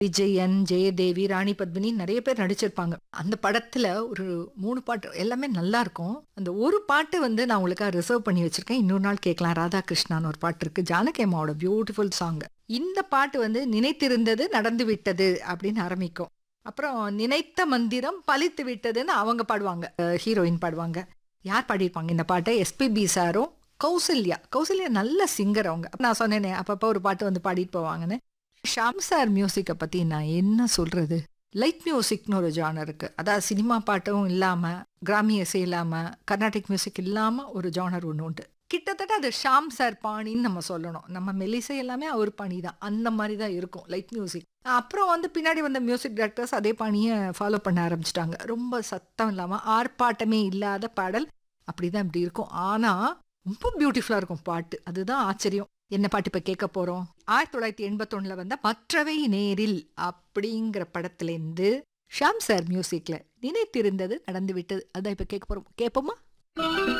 விஜயன் ஜெயதேவி ராணி பத்மினி நிறைய பேர் நடிச்சிருப்பாங்க அந்த படத்துல ஒரு மூணு பாட்டு எல்லாமே நல்லா இருக்கும் அந்த ஒரு பாட்டு வந்து நான் உங்களுக்காக ரிசர்வ் பண்ணி வச்சிருக்கேன் இன்னொரு நாள் கேட்கலாம் ராதாகிருஷ்ணான்னு ஒரு பாட்டு இருக்கு ஜானகி அம்மாவோட பியூட்டிஃபுல் சாங் இந்த பாட்டு வந்து நினைத்திருந்தது நடந்து விட்டது அப்படின்னு ஆரம்பிக்கும் அப்புறம் நினைத்த மந்திரம் பலித்து விட்டதுன்னு அவங்க பாடுவாங்க ஹீரோயின் பாடுவாங்க யார் பாடியிருப்பாங்க இந்த பாட்டை எஸ்பிபி சாரும் கௌசல்யா கௌசல்யா நல்ல சிங்கர் அவங்க நான் சொன்னேனே அப்பப்போ ஒரு பாட்டு வந்து பாடிட்டு போவாங்கன்னு ஷாம் சார் மியூசிக்கை பற்றி நான் என்ன சொல்கிறது லைட் மியூசிக்னு ஒரு ஜானர் இருக்குது அதாவது சினிமா பாட்டும் இல்லாமல் கிராமிய இசை இல்லாமல் கர்நாடிக் மியூசிக் இல்லாமல் ஒரு ஜானர் ஒன்று உண்டு கிட்டத்தட்ட அது ஷாம் சார் பாணின்னு நம்ம சொல்லணும் நம்ம மெல்லிசை எல்லாமே அவர் பாணி தான் அந்த மாதிரி தான் இருக்கும் லைட் மியூசிக் அப்புறம் வந்து பின்னாடி வந்த மியூசிக் டைரக்டர்ஸ் அதே பாணியை ஃபாலோ பண்ண ஆரம்பிச்சிட்டாங்க ரொம்ப சத்தம் இல்லாமல் ஆர்ப்பாட்டமே இல்லாத பாடல் அப்படிதான் இப்படி இருக்கும் ஆனால் ரொம்ப பியூட்டிஃபுல்லாக இருக்கும் பாட்டு அதுதான் ஆச்சரியம் என்ன பாட்டு இப்போ கேட்க போகிறோம் ஆயிரத்தி தொள்ளாயிரத்தி எண்பத்தொன்னில் வந்த மற்றவை நேரில் அப்படிங்கிற படத்துலேருந்து ஷாம் சார் மியூசிக்கில் நினைத்திருந்தது நடந்து விட்டது அதான் இப்போ கேட்க போகிறோம் கேட்போமா